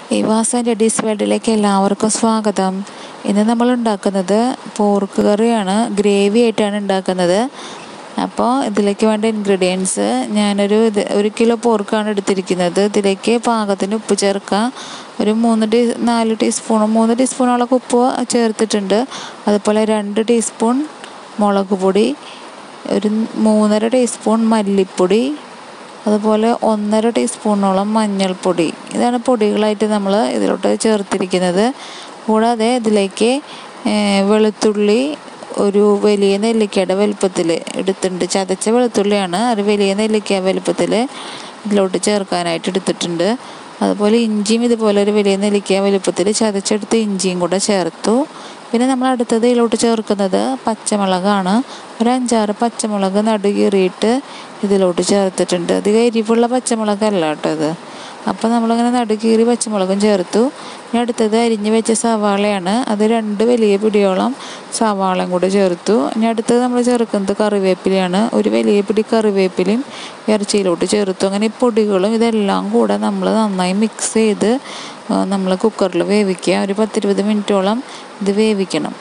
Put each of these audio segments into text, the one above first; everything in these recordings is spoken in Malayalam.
ഇവാസ് ആൻഡ് എഡീസ് വേൾഡിലേക്ക് എല്ലാവർക്കും സ്വാഗതം ഇന്ന് നമ്മൾ ഉണ്ടാക്കുന്നത് പോർക്ക് കറിയാണ് ഗ്രേവി ആയിട്ടാണ് ഉണ്ടാക്കുന്നത് അപ്പോൾ ഇതിലേക്ക് വേണ്ട ഇൻഗ്രീഡിയൻസ് ഞാനൊരു ഇത് ഒരു കിലോ പോർക്കാണ് എടുത്തിരിക്കുന്നത് ഇതിലേക്ക് പാകത്തിന് ഉപ്പ് ചേർക്കുക ഒരു മൂന്ന് ടീ നാല് ടീസ്പൂൺ മൂന്ന് ടീസ്പൂണോളം ഉപ്പ് ചേർത്തിട്ടുണ്ട് അതുപോലെ രണ്ട് ടീസ്പൂൺ മുളക് പൊടി ഒരു മൂന്നര ടീസ്പൂൺ മല്ലിപ്പൊടി അതുപോലെ ഒന്നര ടീസ്പൂണോളം മഞ്ഞൾപ്പൊടി ഇതാണ് പൊടികളായിട്ട് നമ്മൾ ഇതിലോട്ട് ചേർത്തിരിക്കുന്നത് കൂടാതെ ഇതിലേക്ക് വെളുത്തുള്ളി ഒരു വലിയ നെല്ലിക്കയുടെ വലുപ്പത്തിൽ എടുത്തിട്ടുണ്ട് ചതച്ച വെളുത്തുള്ളിയാണ് ഒരു വലിയ നെല്ലിക്ക വലുപ്പത്തിൽ ഇതിലോട്ട് ചേർക്കാനായിട്ട് എടുത്തിട്ടുണ്ട് അതുപോലെ ഇഞ്ചിയും ഇതുപോലെ ഒരു വലിയ നെല്ലിക്ക വലുപ്പത്തിൽ ചതച്ചെടുത്ത് ഇഞ്ചിയും കൂടെ ചേർത്തു പിന്നെ നമ്മൾ അടുത്തത് ഇതിലോട്ട് ചേർക്കുന്നത് പച്ചമുളകാണ് ഒരു അഞ്ചാറ് പച്ചമുളക് നടുകീറിയിട്ട് ഇതിലോട്ട് ചേർത്തിട്ടുണ്ട് അധികം എരിവുള്ള പച്ചമുളകല്ല കേട്ടോ ഇത് അപ്പോൾ നമ്മളിങ്ങനെ നടുകീറി പച്ചമുളകും ചേർത്തു ഇനി അടുത്തത് അരിഞ്ഞ് വെച്ച സവാളയാണ് അത് രണ്ട് വലിയ പിടിയോളം സവാളയും കൂടെ ചേർത്തു ഇനി അടുത്തത് നമ്മൾ ചേർക്കുന്നത് കറിവേപ്പിലയാണ് ഒരു വലിയ പിടി കറിവേപ്പിലയും ഇറച്ചിയിലോട്ട് ചേർത്തു അങ്ങനെ ഈ പൊടികളും ഇതെല്ലാം കൂടെ നമ്മൾ നന്നായി മിക്സ് ചെയ്ത് നമ്മൾ കുക്കറിൽ വേവിക്കുക ഒരു പത്തിരുപത് മിനിറ്റോളം ഇത് വേവിക്കണം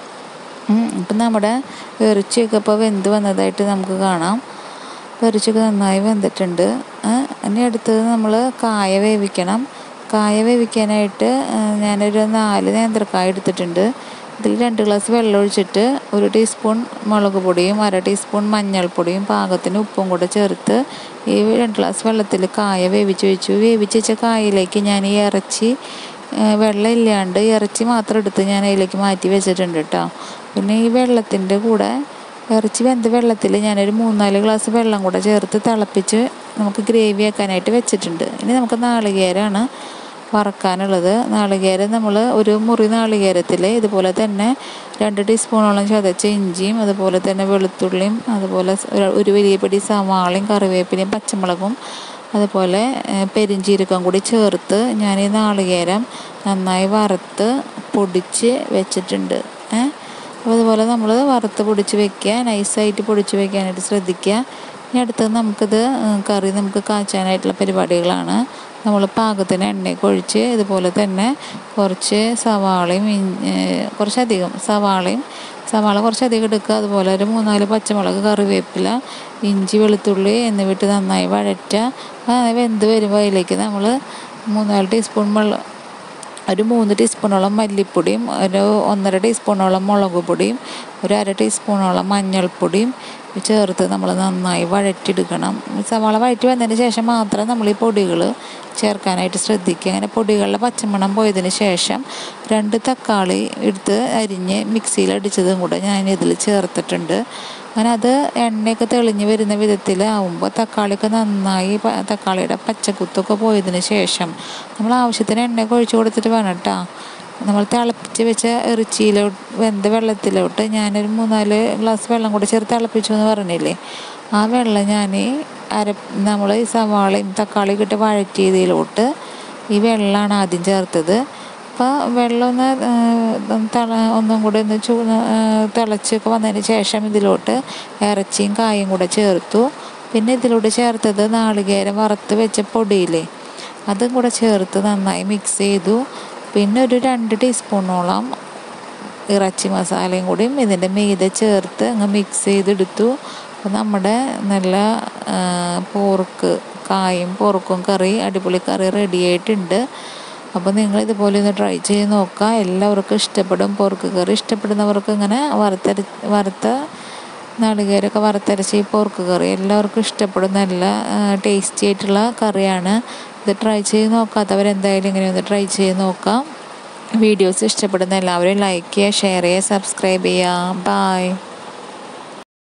അപ്പം നമ്മുടെ ഇറച്ചിയൊക്കെ ഇപ്പോൾ വെന്ത് വന്നതായിട്ട് നമുക്ക് കാണാം ഇറച്ചിയൊക്കെ നന്നായി വെന്തിട്ടുണ്ട് ഇനി അടുത്തത് നമ്മൾ കായ വേവിക്കണം കായ വേവിക്കാനായിട്ട് ഞാനൊരു നാല് നേന്ത്രക്കായ എടുത്തിട്ടുണ്ട് ഇതിൽ രണ്ട് ഗ്ലാസ് വെള്ളം ഒഴിച്ചിട്ട് ഒരു ടീസ്പൂൺ മുളക് പൊടിയും അര ടീസ്പൂൺ മഞ്ഞൾപ്പൊടിയും പാകത്തിന് ഉപ്പും കൂടെ ചേർത്ത് ഈ രണ്ട് ഗ്ലാസ് വെള്ളത്തിൽ കായ വേവിച്ച് വെച്ചു വേവിച്ച് വെച്ച കായയിലേക്ക് ഞാൻ ഈ ഇറച്ചി വെള്ളം ഇല്ലാണ്ട് ഇറച്ചി മാത്രം എടുത്ത് ഞാൻ അതിലേക്ക് മാറ്റി വെച്ചിട്ടുണ്ട് കേട്ടോ പിന്നെ ഈ വെള്ളത്തിൻ്റെ കൂടെ ഇറച്ചി വെന്ത വെള്ളത്തിൽ ഞാനൊരു മൂന്നാല് ഗ്ലാസ് വെള്ളം കൂടെ ചേർത്ത് തിളപ്പിച്ച് നമുക്ക് ഗ്രേവി ആക്കാനായിട്ട് വെച്ചിട്ടുണ്ട് ഇനി നമുക്ക് നാളികേരമാണ് വറക്കാനുള്ളത് നാളികേരം നമ്മൾ ഒരു മുറി നാളികേരത്തിൽ ഇതുപോലെ തന്നെ രണ്ട് ടീസ്പൂണോളം ചതച്ച ഇഞ്ചിയും അതുപോലെ തന്നെ വെളുത്തുള്ളിയും അതുപോലെ ഒരു വലിയ പിടി സവാളയും കറിവേപ്പിലയും പച്ചമുളകും അതുപോലെ പെരിഞ്ചീരകം കൂടി ചേർത്ത് ഞാൻ ഈ നാളികേരം നന്നായി വറുത്ത് പൊടിച്ച് വെച്ചിട്ടുണ്ട് ഏഹ് അപ്പോൾ അതുപോലെ നമ്മൾ വറുത്ത് പൊടിച്ച് വെക്കുക നൈസായിട്ട് പൊടിച്ച് വെക്കാനായിട്ട് ശ്രദ്ധിക്കുക ഇനി അടുത്തത് നമുക്കിത് കറി നമുക്ക് കാച്ചാനായിട്ടുള്ള പരിപാടികളാണ് നമ്മൾ പാകത്തിന് എണ്ണയൊക്കെ ഒഴിച്ച് ഇതുപോലെ തന്നെ കുറച്ച് സവാളയും കുറച്ചധികം സവാളയും സവാള കുറച്ചധികം എടുക്കുക അതുപോലെ ഒരു മൂന്നാല് പച്ചമുളക് കറിവേപ്പില ഇഞ്ചി വെളുത്തുള്ളി എന്നിവിട്ട് നന്നായി വഴറ്റുക വെന്ത് വരുമ്പോൾ അതിലേക്ക് നമ്മൾ മൂന്നാല് ടീസ്പൂൺ വെള്ളം ഒരു മൂന്ന് ടീസ്പൂണോളം മല്ലിപ്പൊടിയും ഒരു ഒന്നര ടീസ്പൂണോളം മുളക് പൊടിയും ഒരു അര ടീസ്പൂണോളം മഞ്ഞൾപ്പൊടിയും ചേർത്ത് നമ്മൾ നന്നായി വഴറ്റിയെടുക്കണം സവാള വഴറ്റി വന്നതിന് ശേഷം മാത്രം നമ്മൾ ഈ പൊടികൾ ചേർക്കാനായിട്ട് ശ്രദ്ധിക്കുക അങ്ങനെ പൊടികളുടെ പച്ചമണം പോയതിന് ശേഷം രണ്ട് തക്കാളി എടുത്ത് അരിഞ്ഞ് മിക്സിയിൽ അടിച്ചതും കൂടെ ഞാൻ ഇതിൽ ചേർത്തിട്ടുണ്ട് അങ്ങനെ അത് എണ്ണയൊക്കെ തെളിഞ്ഞ് വരുന്ന വിധത്തിൽ ആവുമ്പോൾ തക്കാളിയൊക്കെ നന്നായി തക്കാളിയുടെ പച്ചക്കുത്തൊക്കെ പോയതിന് ശേഷം നമ്മൾ ആവശ്യത്തിന് എണ്ണയൊക്കെ ഒഴിച്ചു കൊടുത്തിട്ട് വേണം കേട്ടോ നമ്മൾ തിളപ്പിച്ച് വെച്ച ഇറച്ചിയിലോട്ട് വെന്ത വെള്ളത്തിലോട്ട് ഞാനൊരു മൂന്നാല് ഗ്ലാസ് വെള്ളം കൂടി ചേർത്ത് തിളപ്പിച്ചു എന്ന് പറഞ്ഞില്ലേ ആ വെള്ളം ഞാൻ അര നമ്മൾ ഈ സവാളയും തക്കാളിയും ഇട്ട് വഴറ്റിയതിലോട്ട് ഈ വെള്ളമാണ് ആദ്യം ചേർത്തത് അപ്പോൾ വെള്ളം ഒന്ന് തിള ഒന്നും കൂടി ഒന്ന് ചൂ തിളച്ചൊക്കെ വന്നതിന് ശേഷം ഇതിലോട്ട് ഇറച്ചിയും കായും കൂടെ ചേർത്തു പിന്നെ ഇതിലോട്ട് ചേർത്തത് നാളികേരം വറുത്ത് വെച്ച പൊടിയില്ലേ അതും കൂടെ ചേർത്ത് നന്നായി മിക്സ് ചെയ്തു പിന്നെ ഒരു രണ്ട് ടീസ്പൂണോളം ഇറച്ചി മസാലയും കൂടിയും ഇതിൻ്റെ മീതെ ചേർത്ത് അങ്ങ് മിക്സ് ചെയ്തെടുത്തു അപ്പോൾ നമ്മുടെ നല്ല പോർക്ക് കായും പോർക്കും കറി അടിപൊളി കറി റെഡി ആയിട്ടുണ്ട് അപ്പോൾ നിങ്ങൾ ഇതുപോലെ ഒന്ന് ട്രൈ ചെയ്ത് നോക്കുക എല്ലാവർക്കും ഇഷ്ടപ്പെടും പോർക്ക് കറി ഇഷ്ടപ്പെടുന്നവർക്ക് ഇങ്ങനെ വറുത്തര വറുത്ത നാളികേരമൊക്കെ വറുത്തരച്ച് ഈ പോർക്ക് കറി എല്ലാവർക്കും ഇഷ്ടപ്പെടും നല്ല ടേസ്റ്റി ആയിട്ടുള്ള കറിയാണ് ഇത് ട്രൈ ചെയ്ത് നോക്കാത്തവരെന്തായാലും ഇങ്ങനെ ഒന്ന് ട്രൈ ചെയ്ത് നോക്കാം വീഡിയോസ് ഇഷ്ടപ്പെടുന്ന എല്ലാവരും ലൈക്ക് ചെയ്യുക ഷെയർ ചെയ്യുക സബ്സ്ക്രൈബ് ചെയ്യുക ബായ്